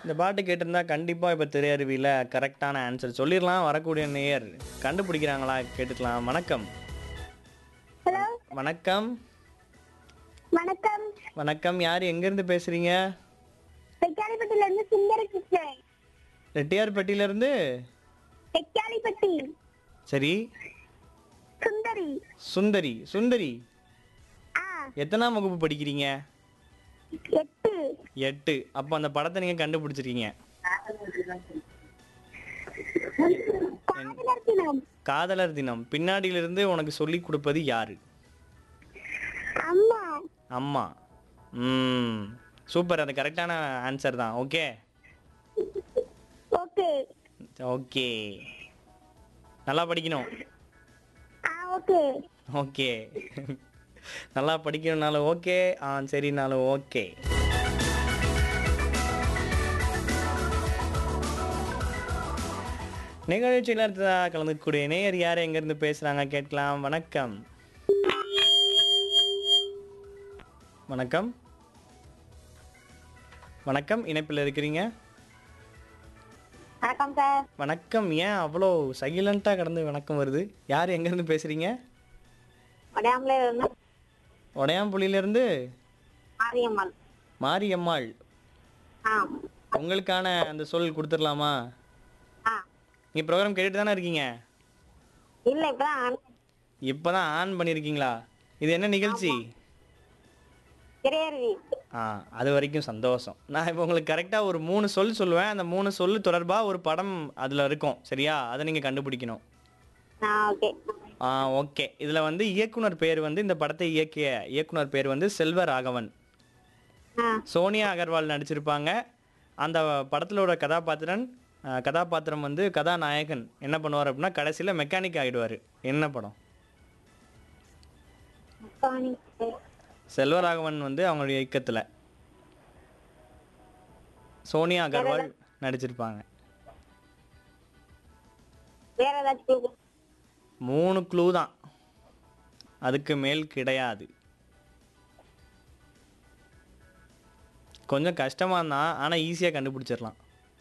இந்த பாட்டு கேட்டிருந்தா கண்டிப்பாக இப்போ திரையருவியில் கரெக்டான ஆன்சர் சொல்லிடலாம் வரக்கூடிய நேயர் கண்டுபிடிக்கிறாங்களா கேட்டுக்கலாம் வணக்கம் ஹலோ வணக்கம் வணக்கம் வணக்கம் யார் எங்கேருந்து பேசுகிறீங்க வெக்காலிப்பட்டில இருந்து சுந்தர கிருஷ்ணன் ரெட்டியார்பட்டியிலேருந்து வெக்காலிப்பட்டி சரி சுந்தரி சுந்தரி சுந்தரி ஆ எத்தனாம் வகுப்பு படிக்கிறீங்க எட்டு எட்டு அப்போ அந்த படத்தை நீங்கள் கண்டுபிடிச்சிருக்கீங்க காதலர் தினம் காதலர் தினம் பின்னாடியிலிருந்து உனக்கு சொல்லி கொடுப்பது யாரு அம்மா அம்மா ம் சூப்பர் அது கரெக்டான ஆன்சர் தான் ஓகே ஓகே ஓகே நல்லா படிக்கணும் ஆ ஓகே ஓகே நல்லா படிக்கணும்னாலும் ஓகே ஆ சரினாலும் ஓகே நிகழ்ச்சியில் அடுத்ததாக கலந்துக்கூடிய நேயர் யார் எங்கேருந்து பேசுகிறாங்க கேட்கலாம் வணக்கம் வணக்கம் வணக்கம் இணைப்பில் இருக்கிறீங்க வணக்கம் சார் வணக்கம் ஏன் அவ்வளோ சைலண்ட்டாக கடந்து வணக்கம் வருது யார் எங்கேருந்து பேசுகிறீங்க உடையாமலே இருந்து உடையாம்புலியிலேருந்து மாரியம்மன் மாரியம்மாள் ஆ உங்களுக்கான அந்த சொல் கொடுத்துடலாமா ஆ நீங்கள் ப்ரோக்ராம் கேட்டுட்டு தானே இருக்கீங்க இல்ல இப்பதான் இப்போ தான் ஆன் பண்ணியிருக்கீங்களா இது என்ன நிகழ்ச்சி திரையருவி ஆ அது வரைக்கும் சந்தோஷம் நான் இப்போ உங்களுக்கு கரெக்டாக ஒரு மூணு சொல் சொல்லுவேன் அந்த மூணு சொல் தொடர்பாக ஒரு படம் அதில் இருக்கும் சரியா அதை நீங்கள் கண்டுபிடிக்கணும் ஆ ஓகே ஆ ஓகே இதில் வந்து இயக்குனர் பேர் வந்து இந்த படத்தை இயக்கிய இயக்குனர் பேர் வந்து செல்வராகவன் ஆ சோனியா அகர்வால் நடிச்சிருப்பாங்க அந்த படத்திலோட கதாபாத்திரன் அஹ், கதாபாத்திரம் வந்து கதாநாயகன் என்ன பண்ணுவார் அப்படின்னா கடைசியில் மெக்கானிக் ஆகிடுவார் என்ன படம் மெக்கானிக் செல்வராகவன் வந்து அவங்களுடைய இயக்கத்தில் சோனியா அகர்வால் நடிச்சிருப்பாங்க வேற ஏதாச்சும் clue? மூணு க்ளூ தான் அதுக்கு மேல் கிடையாது கொஞ்சம் கஷ்டமாக தான் ஆனால் ஈஸியாக கண்டுபிடிச்சிடலாம்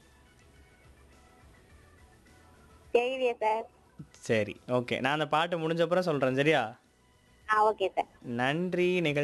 தெரியலையே சார் சரி ஓகே நான் அந்த பாட்டு முடிஞ்ச அப்புறம் சொல்கிறேன் சரியா ஆ ஓகே சார் நன்றி நிகழ்ச்சி